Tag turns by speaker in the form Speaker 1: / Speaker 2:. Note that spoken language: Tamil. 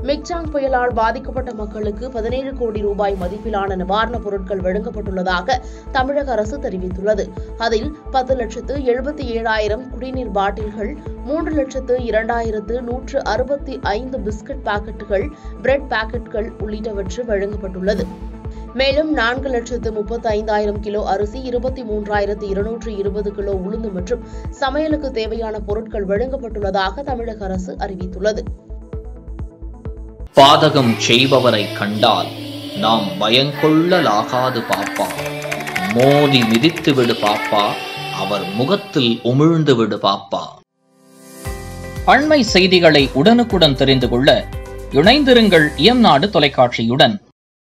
Speaker 1: மிக்ஜாங் புயலால் பாதிக்கப்பட்ட மக்களுக்கு பதினேழு கோடி ரூபாய் மதிப்பிலான நிவாரணப் பொருட்கள் வழங்கப்பட்டுள்ளதாக தமிழக அரசு தெரிவித்துள்ளது அதில் பத்து லட்சத்து எழுபத்தி ஏழாயிரம் குடிநீர் பாட்டில்கள் மூன்று லட்சத்து இரண்டாயிரத்து நூற்று அறுபத்தி ஐந்து பிஸ்கட் பாக்கெட்டுகள் பிரெட் பாக்கெட்டுகள் உள்ளிட்டவற்று வழங்கப்பட்டுள்ளது மேலும் நான்கு லட்சத்து முப்பத்தி ஐந்தாயிரம் கிலோ அரிசி இருபத்தி மூன்றாயிரத்து இருநூற்று இருபது கிலோ உளுந்து மற்றும் சமையலுக்கு தேவையான பொருட்கள் வழங்கப்பட்டுள்ளதாக தமிழக அரசு அறிவித்துள்ளது
Speaker 2: பாதகம் செய்பவரை கண்டால் நாம் பயங்கொள்ளலாகாது பாப்பா மோதி மிதித்து விடு பாப்பா அவர் முகத்தில் உமிழ்ந்து விடு பாப்பா அண்மை செய்திகளை உடனுக்குடன் தெரிந்து கொள்ள இணைந்திருங்கள் இயம்நாடு தொலைக்காட்சியுடன்